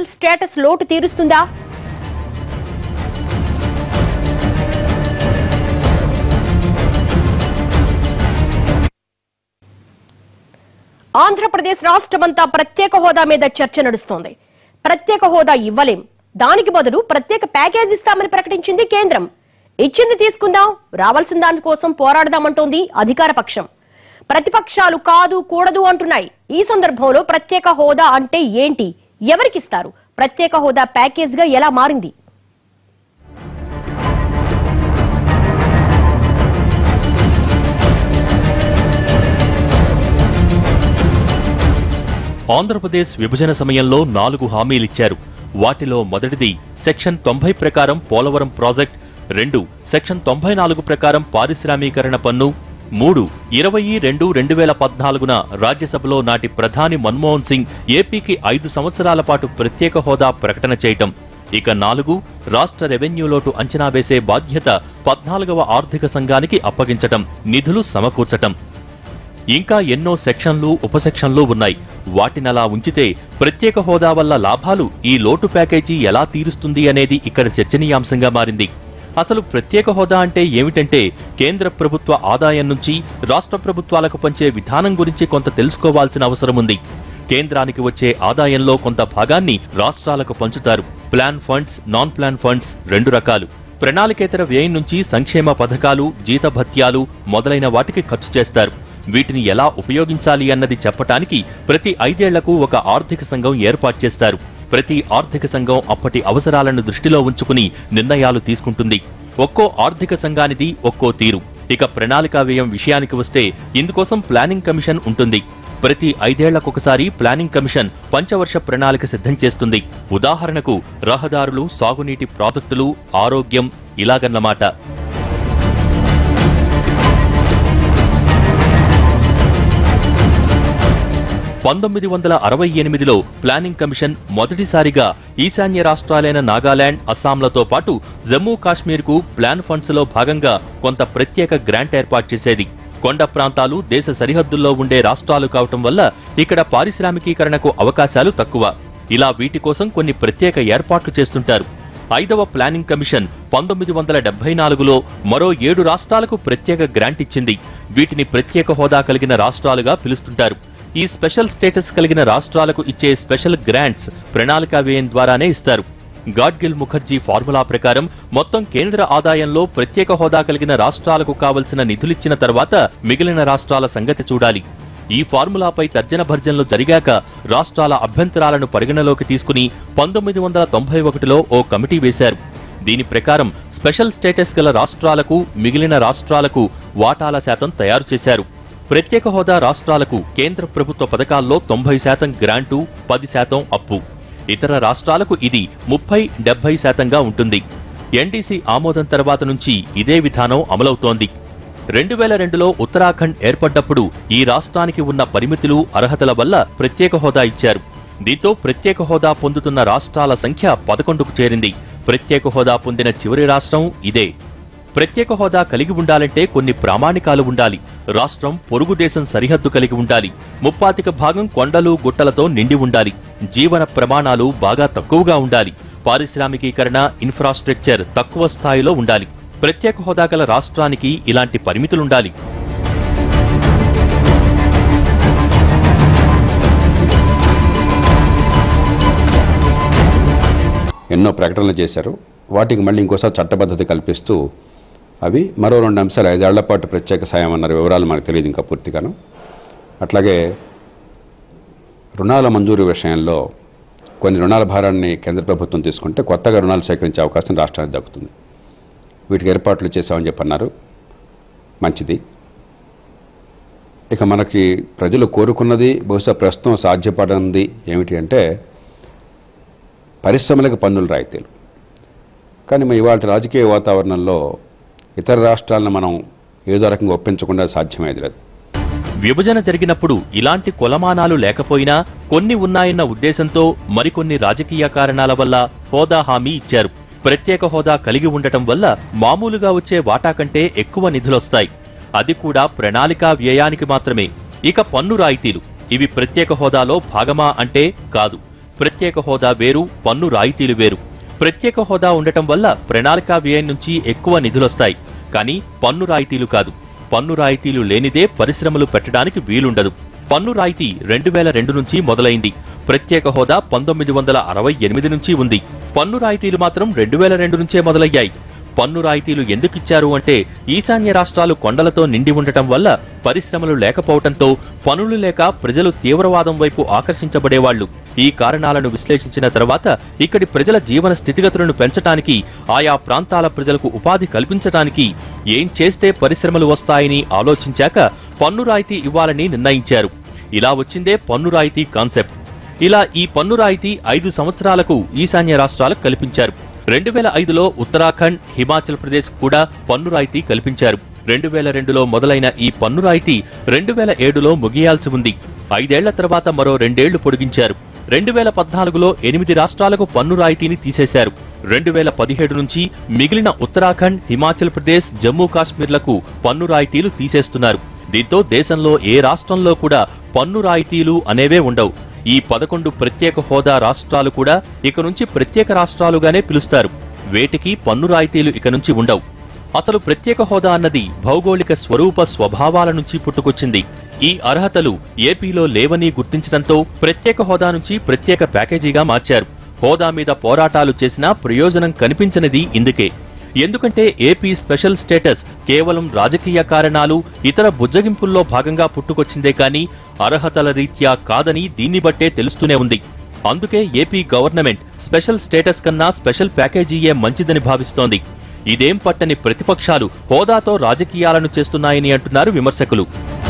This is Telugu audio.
స్పెషల్ స్టేటస్ లోటు తీరుస్తుందా ఆంధ్రప్రదేశ్ రాష్ట్రమంతా ప్రత్యేక హోదా మీద చర్చ నడుస్తోంది ప్రత్యేక హోదా ఇవ్వలేం దానికి బదులు ప్రత్యేక ప్యాకేజ్ ఇస్తామని ప్రకటించింది కేంద్రం ఇచ్చింది తీసుకుందాం రావాల్సిన దానికోసం పోరాడదామంటోంది అధికార పక్షం ప్రతిపక్షాలు కాదు కూడదు అంటున్నాయి ఈ సందర్భంలో ప్రత్యేక హోదా అంటే ఏంటి ఎవరికిస్తారు ప్రత్యేక హోదా ప్యాకేజ్ గా ఎలా మారింది ఆంధ్రప్రదేశ్ విభజన సమయంలో నాలుగు హామీలిచ్చారు వాటిలో మొదటిది సెక్షన్ తొంభై ప్రకారం పోలవరం ప్రాజెక్ట్ రెండు సెక్షన్ తొంభై నాలుగు ప్రకారం పారిశ్రామీకరణ పన్ను మూడు ఇరవై రెండు రెండు వేల పద్నాలుగున రాజ్యసభలో నాటి ప్రధాని మన్మోహన్ సింగ్ ఏపీకి ఐదు సంవత్సరాల పాటు ప్రత్యేక హోదా ప్రకటన చేయటం ఇక నాలుగు రాష్ట్ర రెవెన్యూ లోటు అంచనా వేసే బాధ్యత పద్నాలుగవ ఆర్థిక సంఘానికి అప్పగించటం నిధులు సమకూర్చటం ఇంకా ఎన్నో సెక్షన్లు ఉపసెక్షన్లు ఉన్నాయి వాటినలా ఉంచితే ప్రత్యేక హోదా వల్ల లాభాలు ఈ లోటు ప్యాకేజీ ఎలా తీరుస్తుంది అనేది ఇక్కడ చర్చనీయాంశంగా మారింది అసలు ప్రత్యేక హోదా అంటే ఏమిటంటే కేంద్ర ప్రభుత్వ ఆదాయం నుంచి రాష్ట్ర ప్రభుత్వాలకు పంచే విధానం గురించి కొంత తెలుసుకోవాల్సిన అవసరం ఉంది కేంద్రానికి వచ్చే ఆదాయంలో కొంత భాగాన్ని రాష్ట్రాలకు పంచుతారు plan funds non plan funds రెండు రకాలు ప్రణాళికేతర వ్యయం నుంచి సంక్షేమ పథకాలు జీతభత్యాలు మొదలైన వాటికి ఖర్చు చేస్తారు వీటిని ఎలా ఉపయోగించాలి అన్నది చెప్పటానికి ప్రతి ఐదేళ్లకు ఒక ఆర్థిక సంఘం ఏర్పాటు చేస్తారు ప్రతి ఆర్థిక సంఘం అప్పటి అవసరాలను దృష్టిలో ఉంచుకుని నిర్ణయాలు తీసుకుంటుంది ఒక్కో ఆర్థిక సంఘానిది ఒక్కో తీరు ఇక ప్రణాళికా వ్యయం విషయానికి వస్తే ఇందుకోసం ప్లానింగ్ కమిషన్ ఉంటుంది ప్రతి ఐదేళ్లకొకసారి ప్లానింగ్ కమిషన్ పంచవర్ష ప్రణాళిక సిద్ధం చేస్తుంది ఉదాహరణకు రహదారులు సాగునీటి ప్రాజెక్టులు ఆరోగ్యం ఇలాగన్నమాట పంతొమ్మిది వందల అరవై ఎనిమిదిలో ప్లానింగ్ కమిషన్ మొదటిసారిగా ఈశాన్య రాష్ట్రాలైన నాగాలాండ్ అస్సాంలతో పాటు జమ్మూ కాశ్మీర్కు ప్లాన్ ఫండ్స్ లో భాగంగా కొంత ప్రత్యేక గ్రాంట్ ఏర్పాటు చేసేది కొండ ప్రాంతాలు దేశ సరిహద్దుల్లో ఉండే రాష్ట్రాలు కావటం వల్ల ఇక్కడ పారిశ్రామికీకరణకు అవకాశాలు తక్కువ ఇలా వీటి కోసం కొన్ని ప్రత్యేక ఏర్పాట్లు చేస్తుంటారు ఐదవ ప్లానింగ్ కమిషన్ పంతొమ్మిది వందల డెబ్బై నాలుగులో మరో ఏడు రాష్ట్రాలకు ప్రత్యేక గ్రాంట్ ఇచ్చింది వీటిని ప్రత్యేక హోదా కలిగిన రాష్ట్రాలుగా పిలుస్తుంటారు ఈ స్పెషల్ స్టేటస్ కలిగిన రాష్ట్రాలకు ఇచ్చే స్పెషల్ గ్రాంట్స్ ప్రణాళికా వ్యయం ద్వారానే ఇస్తారు గాడ్గిల్ ముఖర్జీ ఫార్ములా ప్రకారం మొత్తం కేంద్ర ఆదాయంలో ప్రత్యేక హోదా కలిగిన రాష్ట్రాలకు కావలసిన నిధులిచ్చిన తర్వాత మిగిలిన రాష్ట్రాల సంగతి చూడాలి ఈ ఫార్ములాపై తర్జన భర్జనలు జరిగాక రాష్ట్రాల అభ్యంతరాలను పరిగణలోకి తీసుకుని పంతొమ్మిది వందల తొంభై ఒకటిలో ఓ కమిటీ వేశారు దీని ప్రకారం స్పెషల్ స్టేటస్ గల రాష్ట్రాలకు మిగిలిన రాష్ట్రాలకు వాటాల శాతం తయారు చేశారు ప్రత్యేక హోదా రాష్ట్రాలకు కేంద్ర ప్రభుత్వ పథకాల్లో తొంభై శాతం గ్రాంటు పది శాతం అప్పు ఇతర రాష్ట్రాలకు ఇది ముప్పై డెబ్బై శాతంగా ఉంటుంది ఎన్డీసీ ఆమోదం తర్వాత నుంచి ఇదే విధానం అమలవుతోంది రెండు వేల రెండులో ఉత్తరాఖండ్ ఏర్పడ్డప్పుడు ఈ రాష్ట్రానికి ఉన్న పరిమితులు అర్హతల వల్ల ప్రత్యేక హోదా ఇచ్చారు దీంతో ప్రత్యేక హోదా పొందుతున్న రాష్ట్రాల సంఖ్య పదకొండుకు చేరింది ప్రత్యేక హోదా పొందిన చివరి రాష్ట్రం ఇదే ప్రత్యేక హోదా కలిగి ఉండాలంటే కొన్ని ప్రామాణికాలు ఉండాలి రాష్ట్రం పొరుగు దేశం సరిహద్దు కలిగి ఉండాలి ముప్పాతిక భాగం కొండలు గుట్టలతో నిండి ఉండాలి జీవన ప్రమాణాలు బాగా తక్కువగా ఉండాలి పారిశ్రామికీకరణ ఇన్ఫ్రాస్ట్రక్చర్ తక్కువ స్థాయిలో ఉండాలి ప్రత్యేక హోదా గల రాష్ట్రానికి ఇలాంటి పరిమితులుండాలి ఎన్నో ప్రకటనలు చేశారు వాటికి మళ్ళీ ఇంకోసారి చట్టబద్ధత కల్పిస్తూ అవి మరో రెండు అంశాలు ఐదేళ్ల పాటు ప్రత్యేక సాయం అన్నారు వివరాలు మనకు తెలియదు ఇంకా పూర్తిగాను అట్లాగే రుణాల మంజూరు విషయంలో కొన్ని రుణాల భారాన్ని కేంద్ర ప్రభుత్వం తీసుకుంటే కొత్తగా రుణాలు సేకరించే అవకాశం రాష్ట్రానికి దక్కుతుంది వీటికి ఏర్పాట్లు చేశామని చెప్పన్నారు మంచిది ఇక మనకి ప్రజలు కోరుకున్నది బహుశా ప్రస్తుతం సాధ్యపడింది ఏమిటి అంటే పరిశ్రమలకు పన్నుల రాయితీలు కానీ మరి ఇవాళ రాజకీయ వాతావరణంలో ఇతర రాష్ట్రాలను మనం ఏదో రకంగా ఒప్పించకుండా సాధ్యమయ్యేది లేదు విభజన జరిగినప్పుడు ఇలాంటి కొలమానాలు లేకపోయినా కొన్ని ఉన్నాయన్న ఉద్దేశంతో మరికొన్ని రాజకీయ కారణాల వల్ల హోదా హామీ ఇచ్చారు ప్రత్యేక హోదా కలిగి ఉండటం వల్ల మామూలుగా వచ్చే వాటా కంటే ఎక్కువ నిధులొస్తాయి అది కూడా ప్రణాళికా వ్యయానికి మాత్రమే ఇక పన్ను రాయితీలు ఇవి ప్రత్యేక హోదాలో భాగమా అంటే కాదు ప్రత్యేక హోదా వేరు పన్ను రాయితీలు వేరు ప్రత్యేక హోదా ఉండటం వల్ల ప్రణాళికా వ్యయం నుంచి ఎక్కువ నిధులొస్తాయి కానీ పన్ను రాయితీలు కాదు పన్ను రాయితీలు లేనిదే పరిశ్రమలు పెట్టడానికి వీలుండదు పన్ను రాయితీ రెండు వేల రెండు నుంచి మొదలైంది ప్రత్యేక హోదా పంతొమ్మిది వందల అరవై ఎనిమిది నుంచి ఉంది పన్ను రాయితీలు మాత్రం రెండు వేల రెండు నుంచే మొదలయ్యాయి పన్ను రాయితీలు ఎందుకిచ్చారు అంటే ఈశాన్య రాష్ట్రాలు కొండలతో నిండి ఉండటం వల్ల పరిశ్రమలు లేకపోవటంతో పనులు లేక ప్రజలు తీవ్రవాదం వైపు ఆకర్షించబడేవాళ్లు ఈ కారణాలను విశ్లేషించిన తర్వాత ఇక్కడి ప్రజల జీవన స్థితిగతులను పెంచటానికి ఆయా ప్రాంతాల ప్రజలకు ఉపాధి కల్పించటానికి ఏం చేస్తే పరిశ్రమలు వస్తాయని ఆలోచించాక పన్ను రాయితీ ఇవ్వాలని నిర్ణయించారు ఇలా వచ్చిందే పన్ను రాయితీ కాన్సెప్ట్ ఇలా ఈ పన్ను రాయితీ ఐదు సంవత్సరాలకు ఈశాన్య రాష్ట్రాలకు కల్పించారు రెండు వేల ఐదులో ఉత్తరాఖండ్ హిమాచల్ ప్రదేశ్ కూడా పన్ను రాయితీ కల్పించారు రెండు వేల రెండులో మొదలైన ఈ పన్ను రాయితీ రెండు వేల ఏడులో ముగియాల్సి ఉంది ఐదేళ్ల తర్వాత మరో రెండేళ్లు పొడిగించారు రెండు వేల పద్నాలుగులో ఎనిమిది రాష్ట్రాలకు పన్ను రాయితీని తీసేశారు రెండు వేల పదిహేడు నుంచి మిగిలిన ఉత్తరాఖండ్ హిమాచల్ ప్రదేశ్ జమ్మూ కాశ్మీర్లకు పన్ను రాయితీలు తీసేస్తున్నారు దీంతో దేశంలో ఏ రాష్ట్రంలో కూడా పన్ను రాయితీలు అనేవే ఉండవు ఈ పదకొండు ప్రత్యేక హోదా రాష్ట్రాలు కూడా ఇక నుంచి ప్రత్యేక రాష్ట్రాలుగానే పిలుస్తారు వేటికి పన్ను రాయితీలు ఇక నుంచి ఉండవు అసలు ప్రత్యేక హోదా అన్నది భౌగోళిక స్వరూప స్వభావాల నుంచి పుట్టుకొచ్చింది ఈ అర్హతలు ఏపీలో లేవని గుర్తించడంతో ప్రత్యేక హోదా నుంచి ప్రత్యేక ప్యాకేజీగా మార్చారు హోదా మీద పోరాటాలు చేసినా ప్రయోజనం కనిపించనిది ఇందుకే ఎందుకంటే ఏపీ స్పెషల్ స్టేటస్ కేవలం రాజకీయ కారణాలు ఇతర బుజ్జగింపుల్లో భాగంగా పుట్టుకొచ్చిందే కానీ అర్హతల రీత్యా కాదని దీన్ని బట్టే తెలుస్తూనే ఉంది అందుకే ఏపీ గవర్నమెంట్ స్పెషల్ స్టేటస్ కన్నా స్పెషల్ ప్యాకేజీయే మంచిదని భావిస్తోంది ఇదేం పట్టని ప్రతిపక్షాలు హోదాతో రాజకీయాలను చేస్తున్నాయని అంటున్నారు విమర్శకులు